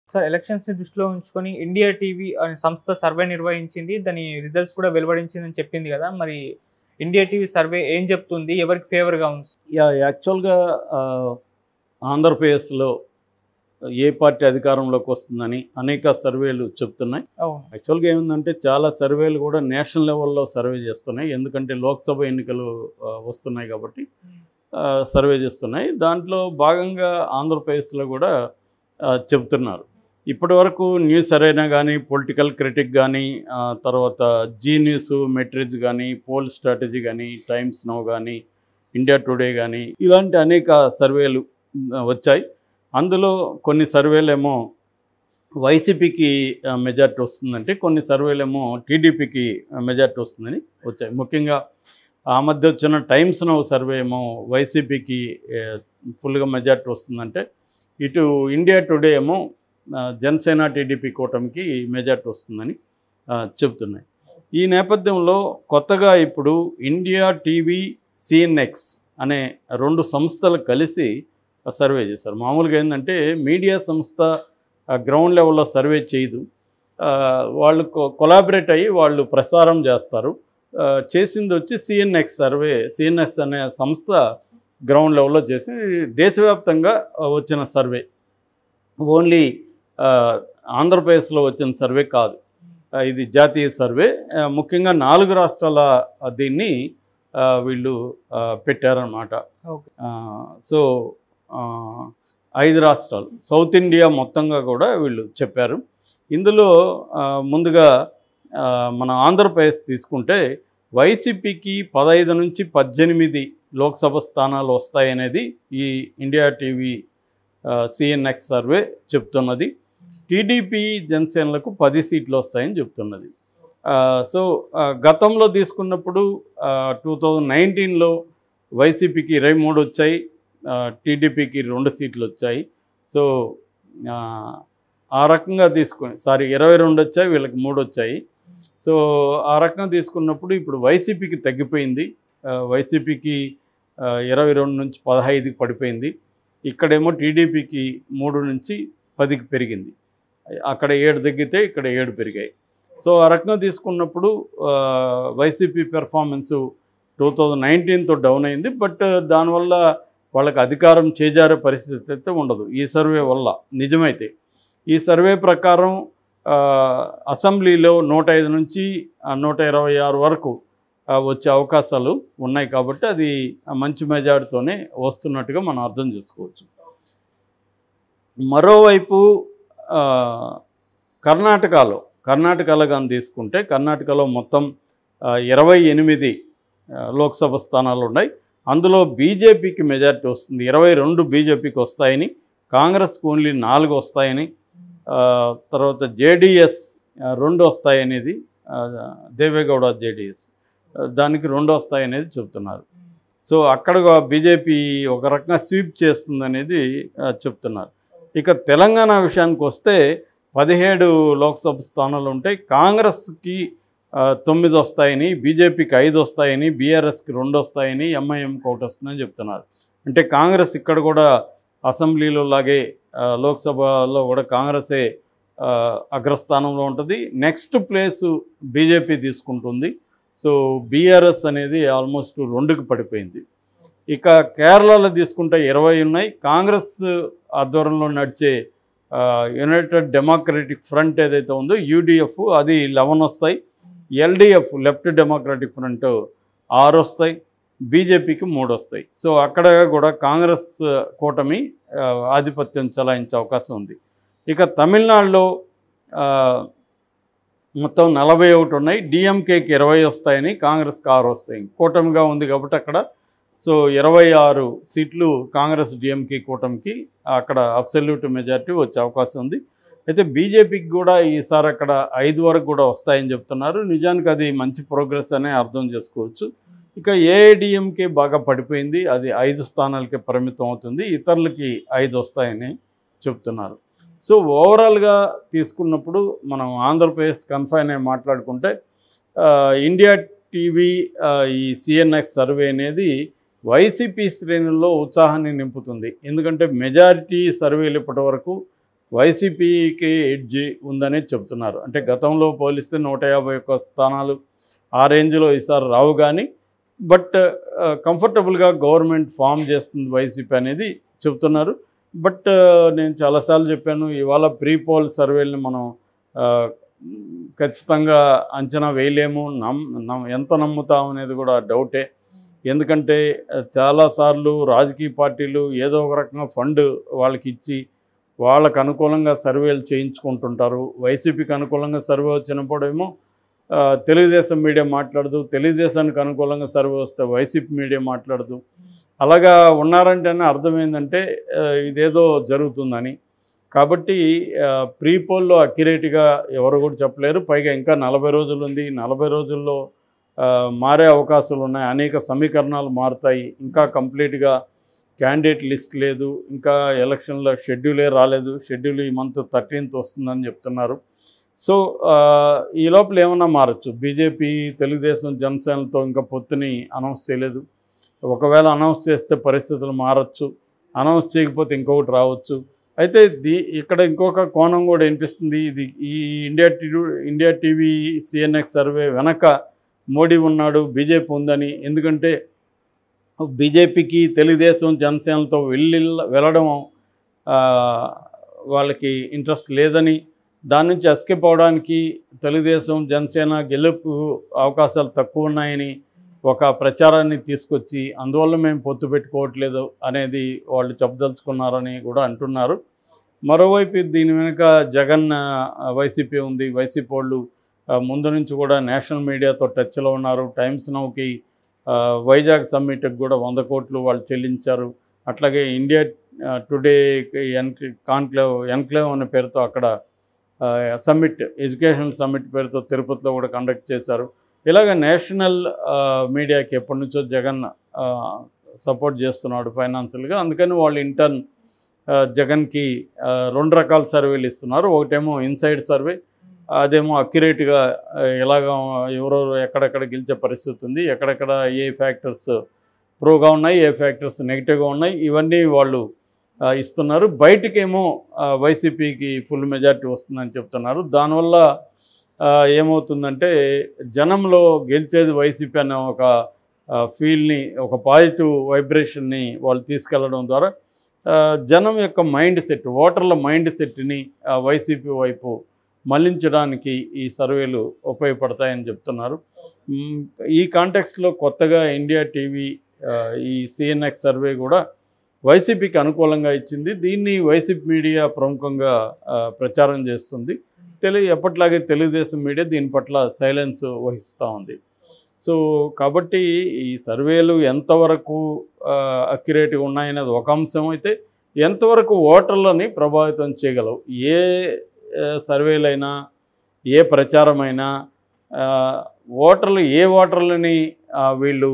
sir elections ని దృష్టిలో ఉంచుకొని ఇండియా టీవీ అనే సంస్థ సర్వే నిర్వహించింది దాని రిజల్ట్స్ కూడా వెలువడించిందని చెప్పింది కదా మరి ఇండియా టీవీ సర్వే ఏం చెప్తుంది ఎవరికి ఫేవర్ గా ఉంది యా యాక్చువల్గా ఆ, ఆంధ్రప్రదేశ్లో ఏ పార్టీ అధికారంలోకి వస్తుందని అనేక సర్వేలు చెప్తున్నాయి అవును యాక్చువల్గా ఏముందంటే చాలా సర్వేలు కూడా నేషనల్ లెవెల్లో సర్వే చేస్తున్నాయి ఎందుకంటే లోక్సభ ఎన్నికలు ఆ, వస్తున్నాయి కాబట్టి ఆ, సర్వే చేస్తున్నాయి దాంట్లో భాగంగా ఆంధ్రప్రదేశ్లో కూడా ఆ, చెప్తున్నారు ఇప్పటి వరకు న్యూస్ అరేనా కానీ పొలిటికల్ క్రిటిక్ కానీ ఆ, తర్వాత జీ న్యూస్ మెట్రిజ్ కానీ పోల్ స్ట్రాటజీ కానీ టైమ్స్ నౌ కానీ ఇండియా టుడే కానీ ఇలాంటి అనేక సర్వేలు ఆ, వచ్చాయి అందులో కొన్ని సర్వేలేమో వైసీపీకి మెజార్టీ వస్తుందంటే కొన్ని సర్వేలేమో టీడీపీకి మెజార్టీ వస్తుందని వచ్చాయి ముఖ్యంగా ఆ మధ్య వచ్చిన టైమ్స్ నౌ సర్వే ఏమో వైసీపీకి ఫుల్గా మెజార్టీ వస్తుందంటే ఇటు ఇండియా టుడే ఏమో ఆ, జనసేన టీడీపీ కూటమికి మెజార్టీ వస్తుందని ఆ, చెప్తున్నాయి ఈ నేపథ్యంలో కొత్తగా ఇప్పుడు ఇండియా టీవీ సిఎన్ఎక్స్ అనే రెండు సంస్థలు కలిసి సర్వే చేశారు మామూలుగా ఏంటంటే మీడియా సంస్థ గ్రౌండ్ లెవెల్లో సర్వే చేయదు ఆ, వాళ్ళు కొలాబరేట్ అయ్యి వాళ్ళు ప్రసారం చేస్తారు ఆ, చేసింది వచ్చి సిఎన్ఎక్స్ సర్వే సిఎన్ఎక్స్ అనే సంస్థ గ్రౌండ్ లెవెల్లో చేసి దేశవ్యాప్తంగా ఆ, వచ్చిన సర్వే ఓన్లీ ఆ, ఆంధ్రప్రదేశ్లో వచ్చిన సర్వే కాదు ఆ, ఇది జాతీయ సర్వే ఆ, ముఖ్యంగా నాలుగు రాష్ట్రాల ఆ, దీన్ని ఆ, వీళ్ళు ఆ, పెట్టారన్నమాట ఓకే ఆ, సో ఆ, ఐదు రాష్ట్రాలు సౌత్ ఇండియా మొత్తంగా కూడా వీళ్ళు చెప్పారు ఇందులో ఆ, ముందుగా ఆ, మన ఆంధ్రప్రదేశ్ తీసుకుంటే వైసీపీకి పదహైదు నుంచి పద్దెనిమిది లోక్సభ స్థానాలు వస్తాయనేది ఈ ఇండియా టీవీ సిఎన్ఎక్స్ సర్వే చెప్తున్నది టీడీపీ జనసేనలకు పది సీట్లు వస్తాయని చెప్తున్నది ఆ, సో ఆ, గతంలో తీసుకున్నప్పుడు టూ థౌజండ్ నైన్టీన్లో వైసీపీకి ఇరవై మూడు వచ్చాయి ఆ, టీడీపీకి రెండు సీట్లు వచ్చాయి సో ఆ, ఆ రకంగా తీసుకుని సారీ ఇరవై రెండు వచ్చాయి వీళ్ళకి మూడు వచ్చాయి సో ఆ రకంగా తీసుకున్నప్పుడు ఇప్పుడు వైసీపీకి తగ్గిపోయింది ఆ, వైసీపీకి ఆ, ఇరవై రెండు నుంచి పదహైదుకి పడిపోయింది ఇక్కడేమో టీడీపీకి మూడు నుంచి పదికి పెరిగింది అక్కడ ఏడు తగ్గితే ఇక్కడ ఏడు పెరిగాయి సో ఆ రకంగా తీసుకున్నప్పుడు ఆ, వైసీపీ పెర్ఫార్మెన్సు టూ థౌజండ్ నైన్టీన్తో డౌన్ అయింది బట్ దానివల్ల వాళ్ళకి అధికారం చేజారే పరిస్థితి అయితే ఉండదు ఈ సర్వే వల్ల నిజమైతే ఈ సర్వే ప్రకారం ఆ, అసెంబ్లీలో నూట ఐదు నుంచి ఆ, నూట ఇరవై ఆరు వరకు ఆ, వచ్చే అవకాశాలు ఉన్నాయి కాబట్టి అది మంచి మెజార్టీతోనే వస్తున్నట్టుగా మనం అర్థం చేసుకోవచ్చు మరోవైపు ఆ, కర్ణాటకలో కర్ణాటకలో కానీ తీసుకుంటే కర్ణాటకలో మొత్తం ఆ, ఇరవై ఎనిమిది ఆ, లోక్సభ స్థానాలు ఉన్నాయి అందులో బీజేపీకి మెజారిటీ వస్తుంది ఇరవై రెండు బీజేపీకి వస్తాయని కాంగ్రెస్కి ఓన్లీ నాలుగు వస్తాయని ఆ, తర్వాత జేడిఎస్ రెండు వస్తాయనేది ఆ, దేవేగౌడ జేడిఎస్ దానికి రెండు వస్తాయనేది చెప్తున్నారు సో అక్కడ బీజేపీ ఒక రకంగా స్వీప్ చేస్తుందనేది ఆ, చెప్తున్నారు ఇక తెలంగాణ విషయానికి వస్తే పదిహేడు లోక్సభ స్థానాలు ఉంటాయి కాంగ్రెస్కి ఆ, తొమ్మిది వస్తాయని బీజేపీకి ఐదు వస్తాయని బీఆర్ఎస్కి రెండు వస్తాయని ఎంఐఎంకి ఒకటి వస్తుందని చెప్తున్నారు అంటే కాంగ్రెస్ ఇక్కడ కూడా అసెంబ్లీలో లాగే ఆ, లోక్సభలో కూడా కాంగ్రెసే ఆ, అగ్రస్థానంలో ఉంటుంది నెక్స్ట్ ప్లేసు బీజేపీ తీసుకుంటుంది సో బీఆర్ఎస్ అనేది ఆల్మోస్ట్ రెండుకి పడిపోయింది ఇక కేరళలో తీసుకుంటే ఇరవై ఉన్నాయి కాంగ్రెస్ ఆధ్వర్యంలో నడిచే ఆ, యునైటెడ్ డెమోక్రటిక్ ఫ్రంట్ ఏదైతే ఉందో యూడిఎఫ్ అది లెవెన్ వస్తాయి ఎల్డిఎఫ్ లెఫ్ట్ డెమోక్రటిక్ ఫ్రంట్ ఆరు వస్తాయి బీజేపీకి మూడు వస్తాయి సో అక్కడ కూడా కాంగ్రెస్ కూటమి ఆ, ఆధిపత్యం చలాయించే అవకాశం ఉంది ఇక తమిళనాడులో ఆ, మొత్తం నలభై ఒకటి ఉన్నాయి డిఎంకేకి ఇరవై వస్తాయని కాంగ్రెస్కి ఆరు వస్తాయి కూటమిగా ఉంది కాబట్టి అక్కడ సో ఇరవై ఆరు సీట్లు కాంగ్రెస్ డిఎంకే కూటమికి అక్కడ అబ్సల్యూట్ మెజారిటీ వచ్చే అవకాశం ఉంది అయితే బీజేపీకి కూడా ఈసారి అక్కడ ఐదు వరకు కూడా వస్తాయని చెప్తున్నారు నిజానికి అది మంచి ప్రోగ్రెస్ అనే అర్థం చేసుకోవచ్చు ఇక ఏఐడిఎంకే బాగా పడిపోయింది అది ఐదు స్థానాలకే పరిమితం అవుతుంది ఇతరులకి ఐదు వస్తాయని చెప్తున్నారు సో ఓవరాల్గా తీసుకున్నప్పుడు మనం ఆంధ్రప్రదేశ్ కన్ఫైన్ అయి మాట్లాడుకుంటే ఆ, ఇండియా టీవీ ఆ, ఈ సిఎన్ఎక్స్ సర్వే అనేది వైసీపీ శ్రేణుల్లో ఉత్సాహాన్ని నింపుతుంది ఎందుకంటే మెజారిటీ సర్వేలు ఇప్పటి వరకు వైసీపీకి ఎడ్జి ఉందని చెప్తున్నారు అంటే గతంలో పోలిస్తే నూట యాభై ఒక్క స్థానాలు ఆ రేంజ్లో ఈసారి రావు కానీ బట్ కంఫర్టబుల్గా గవర్నమెంట్ ఫామ్ చేస్తుంది వైసీపీ అనేది చెప్తున్నారు బట్ నేను చాలాసార్లు చెప్పాను ఇవాళ ప్రీ పోల్ సర్వేలని మనం ఆ, ఖచ్చితంగా అంచనా వేయలేము నమ్ నమ్ ఎంత నమ్ముతాం అనేది కూడా డౌటే ఎందుకంటే ఆ, చాలాసార్లు రాజకీయ పార్టీలు ఏదో ఒక రకంగా ఫండ్ వాళ్ళకి ఇచ్చి వాళ్ళకు అనుకూలంగా సర్వేలు చేయించుకుంటుంటారు వైసీపీకి అనుకూలంగా సర్వే వచ్చినప్పుడేమో ఆ, తెలుగుదేశం మీడియా మాట్లాడదు తెలుగుదేశానికి అనుకూలంగా సర్వే వస్తే వైసీపీ మీడియా మాట్లాడదు అలాగా ఉన్నారంటేనే అర్థమైందంటే ఆ, ఇదేదో జరుగుతుందని కాబట్టి ప్రీ పోల్లో అక్యురేట్గా ఎవరు కూడా చెప్పలేరు పైగా ఇంకా నలభై రోజులు ఉంది నలభై రోజుల్లో ఆ, మారే అవకాశాలు ఉన్నాయి అనేక సమీకరణాలు మారుతాయి ఇంకా కంప్లీట్గా క్యాండిడేట్ లిస్ట్ లేదు ఇంకా ఎలక్షన్ల షెడ్యూలే రాలేదు షెడ్యూల్ ఈ మంత్ థర్టీన్త్ వస్తుందని చెప్తున్నారు సో ఆ, ఈ లోపల ఏమన్నా మారచ్చు బీజేపీ తెలుగుదేశం జనసేనతో ఇంకా పొత్తుని అనౌన్స్ చేయలేదు ఒకవేళ అనౌన్స్ చేస్తే పరిస్థితులు మారచ్చు అనౌన్స్ చేయకపోతే ఇంకొకటి రావచ్చు అయితే దీ ఇక్కడ ఇంకొక కోణం కూడా వినిపిస్తుంది ఇది ఈ India TV India TV CNX survey వెనక మోడీ ఉన్నాడు బీజేపీ ఉందని ఎందుకంటే బీజేపీకి తెలుగుదేశం జనసేనలతో వెళ్ళి వెళ్ళడం ఆ, వాళ్ళకి ఇంట్రెస్ట్ లేదని దాని నుంచి ఎస్కేప్ అవడానికి తెలుగుదేశం జనసేన గెలుపు అవకాశాలు తక్కువ ఉన్నాయని ఒక ప్రచారాన్ని తీసుకొచ్చి అందువల్ల మేము పొత్తు పెట్టుకోవట్లేదు అనేది వాళ్ళు చెప్పదలుచుకున్నారని కూడా అంటున్నారు మరోవైపు దీని వెనుక జగన్ ఆ, వైసీపీ ఉంది వైసీపీ వాళ్ళు ఆ, ముందు నుంచి కూడా నేషనల్ మీడియాతో టచ్లో ఉన్నారు టైమ్స్ నౌకి ఆ, వైజాగ్ సమ్మిట్కి కూడా వంద కోట్లు వాళ్ళు చెల్లించారు అట్లాగే ఇండియా ఆ, టుడే ఎన్క్లే కాన్క్లేవ్ ఎన్క్లేవ్ అనే పేరుతో అక్కడ ఆ, సమ్మిట్ ఎడ్యుకేషనల్ సమ్మిట్ పేరుతో తిరుపతిలో కూడా కండక్ట్ చేశారు ఇలాగ నేషనల్ ఆ, మీడియాకి ఎప్పటి నుంచో జగన్ ఆ, సపోర్ట్ చేస్తున్నాడు ఫైనాన్షియల్గా అందుకని వాళ్ళు ఇంటర్న్ ఆ, జగన్కి ఆ, రెండు రకాల సర్వేలు ఇస్తున్నారు ఒకటేమో ఇన్సైడ్ సర్వే అదేమో అక్యురేట్గా ఎలాగ ఎవరెవరు ఎక్కడెక్కడ గెలిచే పరిస్థితి ఉంది ఎక్కడెక్కడ ఏ ఫ్యాక్టర్స్ ప్రోగా ఉన్నాయి ఏ ఫ్యాక్టర్స్ నెగిటివ్గా ఉన్నాయి ఇవన్నీ వాళ్ళు ఆ, ఇస్తున్నారు బయటికేమో ఆ, వైసీపీకి ఫుల్ మెజారిటీ వస్తుందని చెప్తున్నారు దానివల్ల ఆ, ఏమవుతుందంటే జనంలో గెలిచేది వైసీపీ అనే ఒక ఆ, ఫీల్ని ఒక పాజిటివ్ వైబ్రేషన్ని వాళ్ళు తీసుకెళ్లడం ద్వారా ఆ, జనం యొక్క మైండ్ సెట్ ఓటర్ల మైండ్ సెట్ని ఆ, వైసీపీ వైపు మళ్లించడానికి ఈ సర్వేలు ఉపయోగపడతాయని చెప్తున్నారు మ్, ఈ కాంటెక్స్ట్లో కొత్తగా ఇండియా టీవీ ఆ, ఈ సిఎన్ఎక్స్ సర్వే కూడా వైసీపీకి అనుకూలంగా ఇచ్చింది దీన్ని వైసీపీ మీడియా ప్రముఖంగా ఆ, ప్రచారం చేస్తుంది తెలుగు ఎప్పట్లాగే తెలుగుదేశం మీడియా దీని పట్ల సైలెన్స్ వహిస్తూ ఉంది సో కాబట్టి ఈ సర్వేలు ఎంతవరకు అక్యురేట్గా ఉన్నాయనేది ఒక అంశం అయితే ఎంతవరకు ఓటర్లని ప్రభావితం చేయగలవు ఏ ఆ, సర్వేలైనా ఏ ప్రచారమైనా ఆ, ఓటర్లు ఏ ఓటర్లని ఆ, వీళ్ళు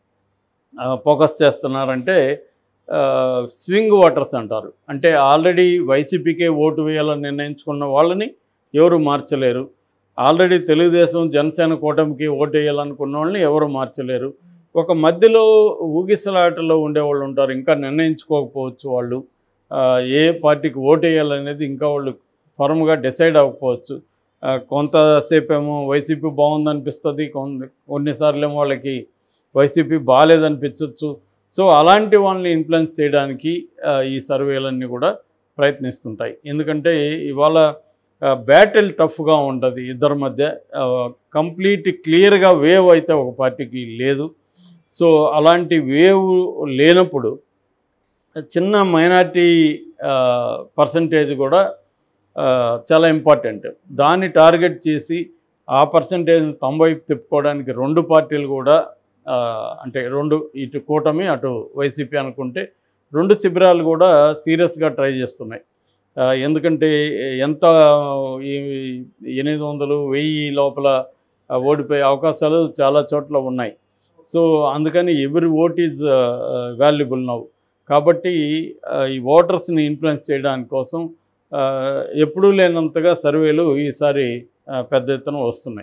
ఆ, ఫోకస్ చేస్తున్నారంటే ఆ, స్వింగ్ ఓటర్స్ అంటారు అంటే ఆల్రెడీ వైసీపీకే ఓటు వేయాలని నిర్ణయించుకున్న వాళ్ళని ఎవరు మార్చలేరు ఆల్రెడీ తెలుగుదేశం జనసేన కూటమికి ఓటు వేయాలనుకున్న వాళ్ళని ఎవరు మార్చలేరు ఒక మధ్యలో ఊగిసలాటలో ఉండేవాళ్ళు ఉంటారు ఇంకా నిర్ణయించుకోకపోవచ్చు వాళ్ళు ఆ, ఏ పార్టీకి ఓటు వేయాలనేది ఇంకా వాళ్ళు ఫర్మ్గా డిసైడ్ అవ్వకపోవచ్చు ఆ, కొంతసేపు ఏమో వైసీపీ బాగుందనిపిస్తుంది కొన్ని కొన్నిసార్లు ఏమో వాళ్ళకి వైసీపీ బాగాలేదనిపించవచ్చు సో అలాంటి వాళ్ళని ఇన్ఫ్లుయెన్స్ చేయడానికి ఆ, ఈ సర్వేలన్నీ కూడా ప్రయత్నిస్తుంటాయి ఎందుకంటే ఇవాళ బ్యాటిల్ టఫ్గా ఉంటుంది ఇద్దరి మధ్య కంప్లీట్ క్లియర్గా వేవ్ అయితే ఒక పార్టీకి లేదు సో అలాంటి వేవ్ లేనప్పుడు చిన్న మైనార్టీ పర్సంటేజ్ కూడా ఆ, చాలా ఇంపార్టెంట్ దాన్ని టార్గెట్ చేసి ఆ పర్సంటేజ్ తొంభై తిప్పుకోవడానికి రెండు పార్టీలు కూడా ఆ, అంటే రెండు ఇటు కూటమి అటు వైసీపీ అనుకుంటే రెండు శిబిరాలు కూడా సీరియస్గా ట్రై చేస్తున్నాయి ఆ, ఎందుకంటే ఎంత ఈ ఎనిమిది వందలు వెయ్యి లోపల ఆ, ఓడిపోయే అవకాశాలు చాలా చోట్ల ఉన్నాయి సో అందుకని ఎవరి ఓట్ ఈజ్ వాల్యుబుల్ నౌ కాబట్టి ఆ, ఈ ఓటర్స్ని ఇన్ఫ్లుయెన్స్ చేయడానికి కోసం ఆ, ఎప్పుడూ లేనంతగా సర్వేలు ఈసారి ఆ, పెద్ద ఎత్తున వస్తున్నాయి